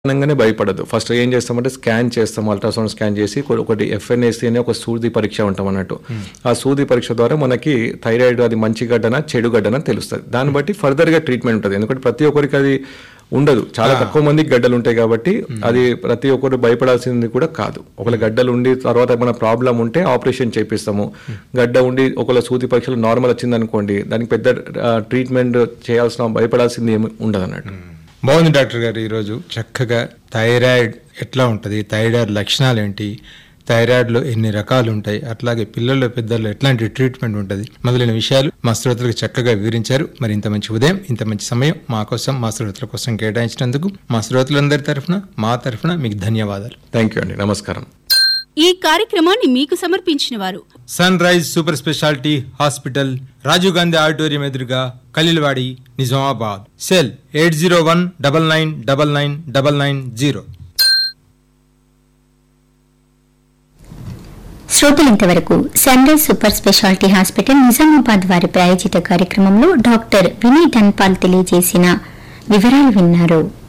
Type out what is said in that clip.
అనగానే భయపడదు ఫస్ట్ ఏం చేస్తామంటే స్కాన్ చేస్తాం అల్ట్రాసౌండ్ స్కాన్ చేసి కొ- ఒకటి ఎఫ్ఎన్ఎస్సి అనే ఒక సూది పరీక్ష ఉంటాం అన్నట్టు ఆ సూది పరీక్ష ద్వారా మనకి థైరాయిడ్ అది మంచి గడ్డనా చెడు గడ్డనా తెలుస్తుంది దాన్ని బట్టి ఫర్దర్ గా ట్రీట్మెంట్ ఉంటుంది ఎందుకంటే ప్రతి ఒక్కరికి అది ఉండదు చాలా తక్కువ మందికి గడ్డలు ఉంటాయి కాబట్టి అది ప్రతి ఒక్కరు భయపడాల్సింది కూడా కాదు ఒకవేళ గడ్డలు ఉండి తర్వాత ఏమైనా ప్రాబ్లం ఉంటే ఆపరేషన్ చేపిస్తాము గడ్డ ఉండి ఒకవేళ సూది పరీక్షలు నార్మల్ వచ్చింది అనుకోండి దానికి పెద్ద ట్రీట్మెంట్ చేయాల్సిన భయపడాల్సింది ఏమి ఉండదు అన్నట్టు బాగుంది డాక్టర్ గారు ఈరోజు చక్కగా థైరాయిడ్ ఎట్లా ఉంటుంది థైరాయిడ్ లక్షణాలు ఏంటి థైరాయిడ్లో ఎన్ని రకాలు ఉంటాయి అట్లాగే పిల్లల్లో పెద్దల్లో ఎట్లాంటి ట్రీట్మెంట్ ఉంటుంది మొదలైన విషయాలు మా శ్రోతలకు చక్కగా వివరించారు మరి ఇంత మంచి ఉదయం ఇంత మంచి సమయం మా కోసం మా శ్రోతల కోసం కేటాయించినందుకు మా శ్రోతలందరి తరఫున మా తరఫున మీకు ధన్యవాదాలు థ్యాంక్ యూ అండి నమస్కారం ఈ కార్యక్రమాన్ని మీకు సమర్పించిన వారు Sunrise Super Speciality Hospital Rajiv Gandhi auditorium ఎదురుగా Khaleelwadi Nizamabad cell eight zero one double nine double nine double nine zero శ్రోతలు ఇంతవరకు Sunrise Super Speciality Hospital Nizamabad వారి ప్రాయోజిత కార్యక్రమంలో డాక్టర్ వినయ్ ధన్పాల్ తెలియజేసిన వివరాలు విన్నారు